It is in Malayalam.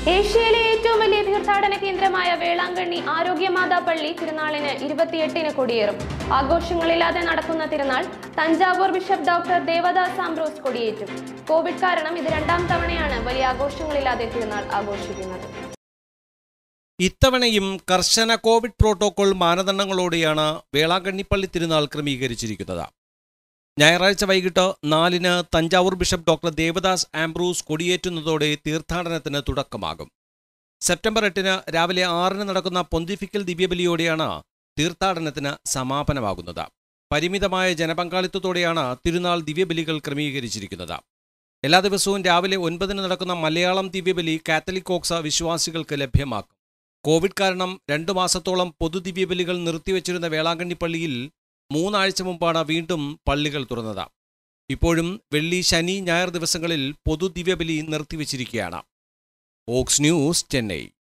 ഏഷ്യയിലെ ഏറ്റവും വലിയ തീർത്ഥാടന കേന്ദ്രമായ വേളാങ്കണ്ണി ആരോഗ്യമാതാ പള്ളി തിരുനാളിന് ഇരുപത്തിയെട്ടിന് കൊടിയേറും ആഘോഷങ്ങളില്ലാതെ നടക്കുന്ന തിരുനാൾ Thanjavur bishop doctor Devadas Ambrose കൊടിയേറ്റും കോവിഡ് കാരണം ഇത് രണ്ടാം തവണയാണ് വലിയ ആഘോഷങ്ങളില്ലാതെ തിരുനാൾ ആഘോഷിക്കുന്നത് ഇത്തവണയും കർശന കോവിഡ് പ്രോട്ടോകോൾ മാനദണ്ഡങ്ങളോടെയാണ് വേളാങ്കണ്ണിപ്പള്ളി തിരുനാൾ ക്രമീകരിച്ചിരിക്കുന്നത് ഞായറാഴ്ച വൈകിട്ട് നാലിന് Thanjavur bishop doctor Devadas Ambrose കൊടിയേറ്റുന്നതോടെ തീർത്ഥാടനത്തിന് തുടക്കമാകും സെപ്റ്റംബർ എട്ടിന് രാവിലെ ആറിന് നടക്കുന്ന പൊന്തിഫിക്കൽ ദിവ്യബലിയോടെയാണ് തീർത്ഥാടനത്തിന് സമാപനമാകുന്നത് പരിമിതമായ ജനപങ്കാളിത്തത്തോടെയാണ് തിരുനാൾ ദിവ്യബലികൾ ക്രമീകരിച്ചിരിക്കുന്നത് എല്ലാ ദിവസവും രാവിലെ ഒൻപതിന് നടക്കുന്ന മലയാളം ദിവ്യബലി കാത്തലിക് ഓക്സ വിശ്വാസികൾക്ക് ലഭ്യമാക്കും കോവിഡ് കാരണം രണ്ടു മാസത്തോളം പൊതുദിവ്യബലികൾ നിർത്തിവച്ചിരുന്ന വേളാങ്കണ്ണി പള്ളിയിൽ മൂന്നാഴ്ച മുമ്പാണ് വീണ്ടും പള്ളികൾ തുറന്നത് ഇപ്പോഴും വെള്ളി ശനി ഞായർ ദിവസങ്ങളിൽ പൊതുദിവ്യബലി നിർത്തിവച്ചിരിക്കുകയാണ് ഓക്സ് ന്യൂസ് ചെന്നൈ